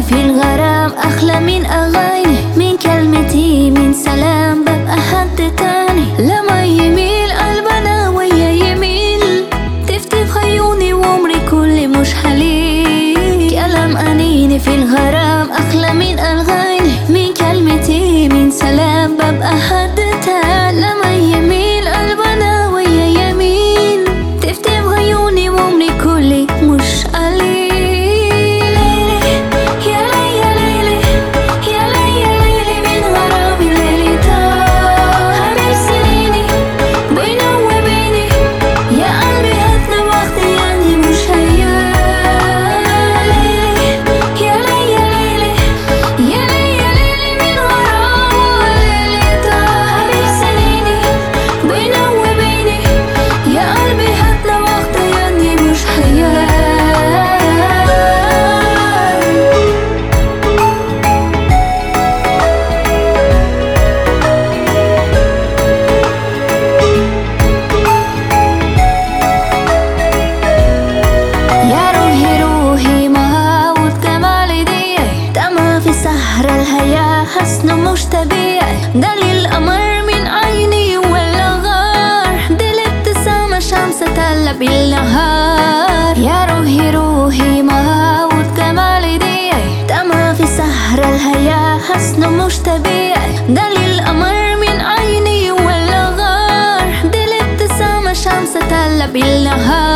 في الغرام أحلى من أغاني من كلمتي من سلام ببقى حد تاني لما يميل قلبنا ويا يميل تفتف عيوني وعمري كلي مش حليل كلام أنيني في الغرام أحلى من أغاني من كلمتي من سلام ببقى حد تاني لما يميل قلبنا ويا يميل تفتف عيوني وعمري كلي مش قليل يا ليلي يا ليلي يا ليلي يا ليلي من غرامي ليلي طال حبيب سنيني بينه وبيني يا قلبي هاتنا وقت يعني مش هيالي يا ليلي يا ليلي يا ليلي يا ليلي من غرامه ليلي طال حبيب سنيني بينه وبيني يا قلبي هاتنا وقت يعني مش هيالي يا روحي روحي مهاوت جمال دي تما في سهر الحياة حسنه مش طبيعي دليل القمر من عيني ولا غار دي الابتسامة شمس تلا بالنهار يا روحي روحي مهاوت جمال دي تما في سهر الحياة حسنه مش طبيعي دليل القمر من عيني ولا غار دي الابتسامة شمس تلا بالنهار